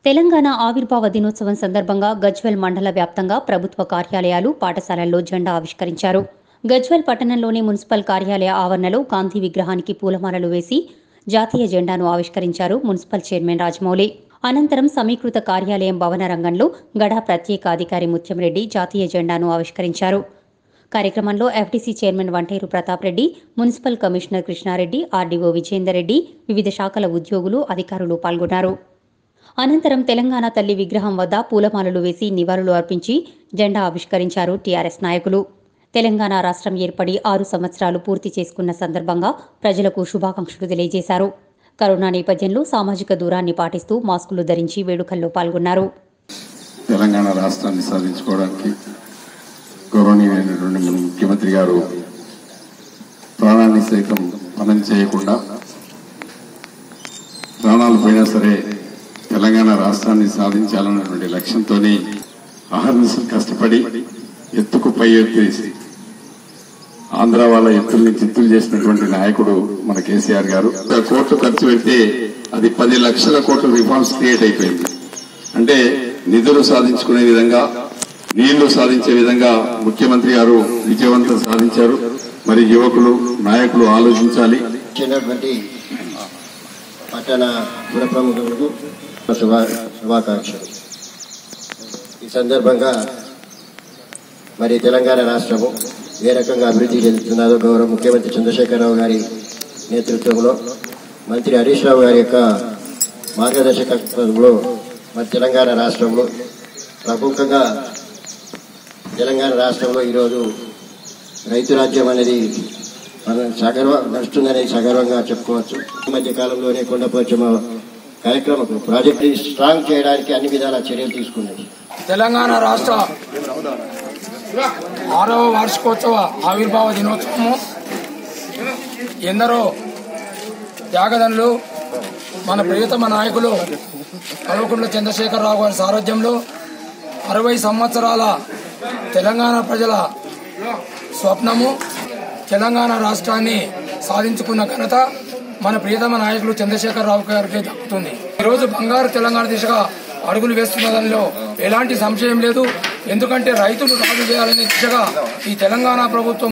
తెలంగాణ ఆవిర్భావ దినోత్సవం సందర్భంగా గజ్వెల్ మండల వ్యాప్తంగా ప్రభుత్వ కార్యాలయాలు పాఠశాలల్లో జెండా ఆవిష్కరించారు గజ్వెల్ పట్టణంలోని మున్సిపల్ కార్యాలయ ఆవరణలో గాంధీ విగ్రహానికి పూలమాలలు వేసి జాతీయ జెండాను ఆవిష్కరించారు మున్సిపల్ చైర్మన్ రాజమౌళి అనంతరం సమీకృత కార్యాలయం భవన రంగంలో గడా ప్రత్యేక అధికారి ముత్యంరెడ్డి జాతీయ జెండాను ఆవిష్కరించారు కార్యక్రమంలో FTC chairman Vanteru Pratap Reddy municipal commissioner Krishna Reddy RDO Vijender Reddy వివిధ శాఖల ఉద్యోగులు అధికారులు పాల్గొన్నారు అనంతరం తెలంగాణ తల్లి విగ్రహం వద్ద పూలమాలలు వేసి నివాళులు అర్పించి జెండా ఆవిష్కరించారు టీఆర్ఎస్ నాయకులు తెలంగాణ రాష్ట్రం ఏర్పడి ఆరు సంవత్సరాలు పూర్తి చేసుకున్న సందర్భంగా ప్రజలకు శుభాకాంక్షలు తెలియజేశారు కరోనా నేపథ్యంలో సామాజిక దూరాన్ని పాటిస్తూ మాస్కులు ధరించి వేడుకల్లో పాల్గొన్నారు తెలంగాణ రాష్ట్రాన్ని సాధించుకోవడానికి గౌరవనీయులైనటువంటి మన ముఖ్యమంత్రి గారు ప్రాణాన్ని సైతం పనం చేయకుండా ప్రాణాలు పోయినా సరే తెలంగాణ రాష్ట్రాన్ని సాధించాలన్నటువంటి లక్ష్యంతో అహర్నిశలు కష్టపడి ఎత్తుకు పై ఎత్తేసి ఆంధ్ర వాళ్ళ ఎత్తుల్ని చిత్తులు చేసినటువంటి నాయకుడు మన కేసీఆర్ గారు కోట్లు ఖర్చు పెడితే అది పది లక్షల కోట్ల రిఫార్మ్స్ క్రియేట్ అయిపోయింది అంటే నిధులు సాధించుకునే విధంగా నీళ్లు సాధించే విధంగా ముఖ్యమంత్రి గారు విజయవంతం సాధించారు మరి యువకులు నాయకులు ఆలోచించాలి ఇచ్చినటువంటి పట్టణ పుర ప్రముఖులకు శుభా శుభాకాంక్షలు ఈ సందర్భంగా మరి తెలంగాణ రాష్ట్రము ఏ రకంగా అభివృద్ధి చెందుతున్నదో గౌరవ ముఖ్యమంత్రి చంద్రశేఖరరావు గారి నేతృత్వంలో మంత్రి హరీష్ రావు గారి యొక్క మార్గదర్శకత్వంలో మరి తెలంగాణ రాష్ట్రంలో ప్రముఖంగా తెలంగాణ రాష్ట్రంలో ఈరోజు రైతు రాజ్యం అనేది మన సగర్వ నడుస్తుందనేది సగర్వంగా చెప్పుకోవచ్చు ఈ మధ్య కాలంలోనే కొండపోచమ్మ కార్యక్రమం ప్రాజెక్ట్ స్ట్రాంగ్ చేయడానికి అన్ని విధాల చర్యలు తీసుకున్నది తెలంగాణ రాష్ట్ర ఆరవ వార్షికోత్సవ ఆవిర్భావ దినోత్సవము ఎందరో త్యాగదనులు మన ప్రియతమ నాయకులు కల్వకుంట్ల చంద్రశేఖరరావు గారి సారథ్యంలో అరవై సంవత్సరాల తెలంగాణ ప్రజల స్వప్నము తెలంగాణ రాష్ట్రాన్ని సాధించుకున్న ఘనత మన ప్రియతమ నాయకులు చంద్రశేఖరరావు గారికి దక్కుతుంది ఈరోజు బంగారు తెలంగాణ దిశగా అడుగులు వేస్తున్న దానిలో ఎలాంటి సంశయం లేదు ఎందుకంటే రైతులు రాజు చేయాలనే దిశగా ఈ తెలంగాణ ప్రభుత్వం